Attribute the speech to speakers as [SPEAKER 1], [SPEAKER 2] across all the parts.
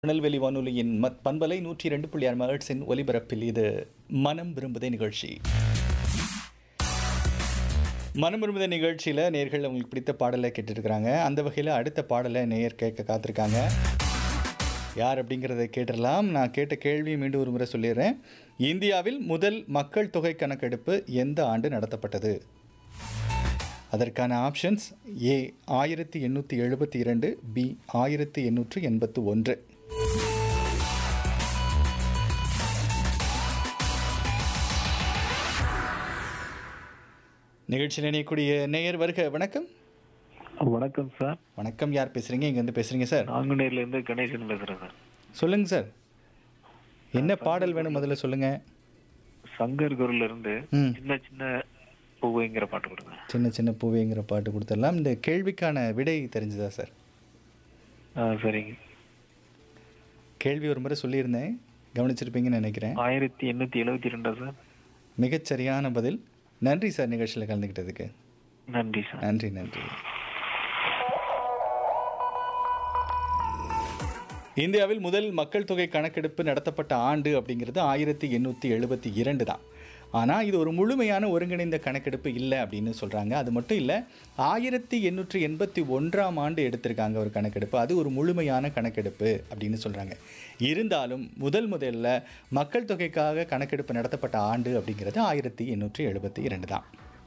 [SPEAKER 1] திருநெல்வேலி வானொலியின் மத் பண்பலை நூற்றி இரண்டு புள்ளி ஆறு மகட்ஸின் ஒலிபரப்பில் இது மனம் விரும்புதே நிகழ்ச்சி மனம் விரும்புத நிகழ்ச்சியில் நேர்கள் அவங்களுக்கு பிடித்த பாடலை கேட்டுருக்குறாங்க அந்த வகையில் அடுத்த பாடலை நேயர் கேட்க காத்திருக்காங்க யார் அப்படிங்கிறத கேட்டுடலாம் நான் கேட்ட கேள்வி மீண்டும் ஒரு முறை சொல்லிடுறேன் இந்தியாவில் முதல் மக்கள் தொகை கணக்கெடுப்பு எந்த ஆண்டு நடத்தப்பட்டது அதற்கான ஆப்ஷன்ஸ் ஏ ஆயிரத்தி எண்ணூற்றி எழுபத்தி இரண்டு பி ஆயிரத்தி எண்ணூற்று எண்பத்து ஒன்று நிகழ்ச்சியில் இணையக்கூடிய நேயர் வருக வணக்கம்
[SPEAKER 2] வணக்கம் சார்
[SPEAKER 1] வணக்கம் யார் பேசுறீங்க இங்கேருந்து பேசுறீங்க சார்
[SPEAKER 2] நாங்குநேர்ல இருந்து கணேசன் பேசுறேன் சார்
[SPEAKER 1] சொல்லுங்க சார் என்ன பாடல் வேணும் முதல்ல சொல்லுங்க
[SPEAKER 2] சங்கர் குருல இருந்து
[SPEAKER 1] ம்
[SPEAKER 2] சின்ன சின்ன பூவைங்கிற பாட்டு கொடுங்க
[SPEAKER 1] சின்ன சின்ன பூவேங்கிற பாட்டு கொடுத்துடலாம் இந்த கேள்விக்கான விடை தெரிஞ்சுதா சார்
[SPEAKER 2] ஆ, சரிங்க
[SPEAKER 1] கேள்வி ஒரு முறை சொல்லியிருந்தேன் கவனிச்சிருப்பீங்கன்னு நினைக்கிறேன்
[SPEAKER 2] ஆயிரத்தி எண்ணூத்தி எழுபத்தி ரெண்டா சார்
[SPEAKER 1] மிகச்சரியான பதில் நன்றி சார் நிகழ்ச்சியில் கலந்துக்கிட்டதுக்கு
[SPEAKER 2] நன்றி சார்
[SPEAKER 1] நன்றி நன்றி இந்தியாவில் முதல் மக்கள் தொகை கணக்கெடுப்பு நடத்தப்பட்ட ஆண்டு அப்படிங்கிறது ஆயிரத்தி எண்ணூற்றி எழுபத்தி இரண்டு தான் ஆனால் இது ஒரு முழுமையான ஒருங்கிணைந்த கணக்கெடுப்பு இல்லை அப்படின்னு சொல்கிறாங்க அது மட்டும் இல்லை ஆயிரத்தி எண்ணூற்றி எண்பத்தி ஒன்றாம் ஆண்டு எடுத்திருக்காங்க ஒரு கணக்கெடுப்பு அது ஒரு முழுமையான கணக்கெடுப்பு அப்படின்னு சொல்கிறாங்க இருந்தாலும் முதல் முதல்ல மக்கள் தொகைக்காக கணக்கெடுப்பு நடத்தப்பட்ட ஆண்டு அப்படிங்கிறது ஆயிரத்தி எண்ணூற்றி எழுபத்தி இரண்டு தான்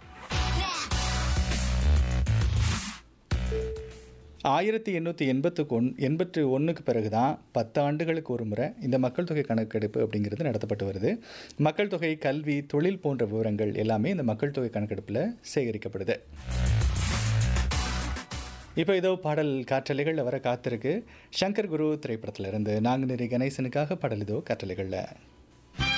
[SPEAKER 1] ஆயிரத்தி எண்ணூற்றி எண்பத்துக்கு ஒன் எண்பத்தி ஒன்றுக்கு பிறகு தான் பத்து ஆண்டுகளுக்கு ஒரு முறை இந்த மக்கள் தொகை கணக்கெடுப்பு அப்படிங்கிறது நடத்தப்பட்டு வருது மக்கள் தொகை கல்வி தொழில் போன்ற விவரங்கள் எல்லாமே இந்த மக்கள் தொகை கணக்கெடுப்பில் சேகரிக்கப்படுது இப்போ இதோ பாடல் காற்றலைகளில் வர காத்திருக்கு சங்கர் குரு திரைப்படத்திலிருந்து நாங்குநேரி கணேசனுக்காக பாடல் இதோ காற்றலைகளில்